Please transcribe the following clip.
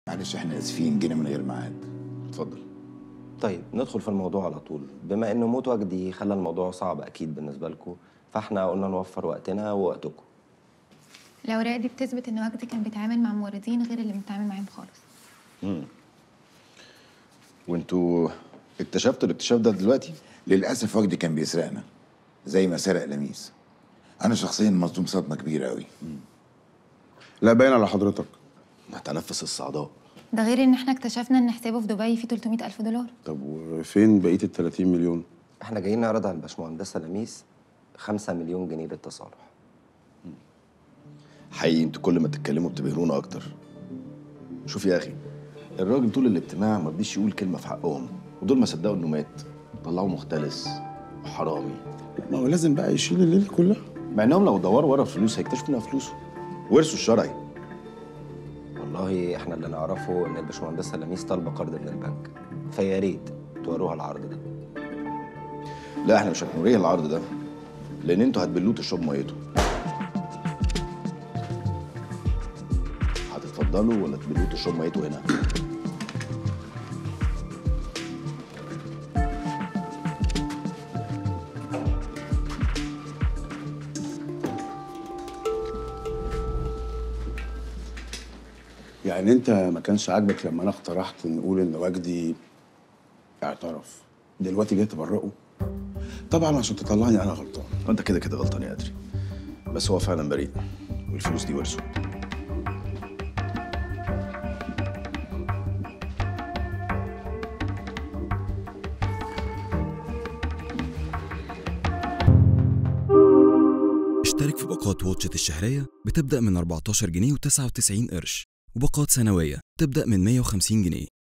معلش احنا اسفين جينا من غير ميعاد اتفضل طيب ندخل في الموضوع على طول بما ان موت وجدي خلى الموضوع صعب اكيد بالنسبه لكم فاحنا قلنا نوفر وقتنا ووقتكم الأوراق دي بتثبت إن وجدي كان بيتعامل مع موردين غير اللي بنتعامل معاهم خالص وانتوا اكتشفتوا الاكتشاف ده دلوقتي للاسف وجدي كان بيسرقنا زي ما سرق لميس انا شخصيا مصدوم صدمه كبيره قوي لا باين على حضرتك هتنفس الصعداء ده غير إن إحنا اكتشفنا إن حسابه في دبي فيه 300 ألف دولار طب وفين بقيه ال 30 مليون احنا جايين نعرض على الباشمهندسه لميس 5 مليون جنيه للتصالح حقيقي انتوا كل ما تتكلموا بتبهرونا اكتر شوف يا اخي الراجل طول الاجتماع ما رضيش يقول كلمه في حقهم ودول ما صدقوا انه مات طلعوه مختلس وحرامي ما هو لازم بقى يشيل الليل كلها مع انهم لو دوروا ورا الفلوس هيكتشفوا انها فلوسه ورثه الشرعي والله احنا اللي نعرفه ان الباشمهندسه لميس طالبه قرض من البنك فيا ريت توروها العرض ده لا احنا مش هنوريه العرض ده لان انتوا هتبلوه تشربوا ميته هتتفضلوا ولا تبلوه تشربوا ميته هنا يعني انت ما كانش عاجبك لما انا اقترحت نقول ان وجدي اعترف دلوقتي جاي تبرئه طبعا عشان تطلعني انا غلطان انت كده كده غلطان يا ادري بس هو فعلا بريء والفلوس دي ورثه اشترك في باقات واتشت الشهرية بتبدأ من 14 جنيه و99 قرش وباقات سنوية تبدأ من 150 جنيه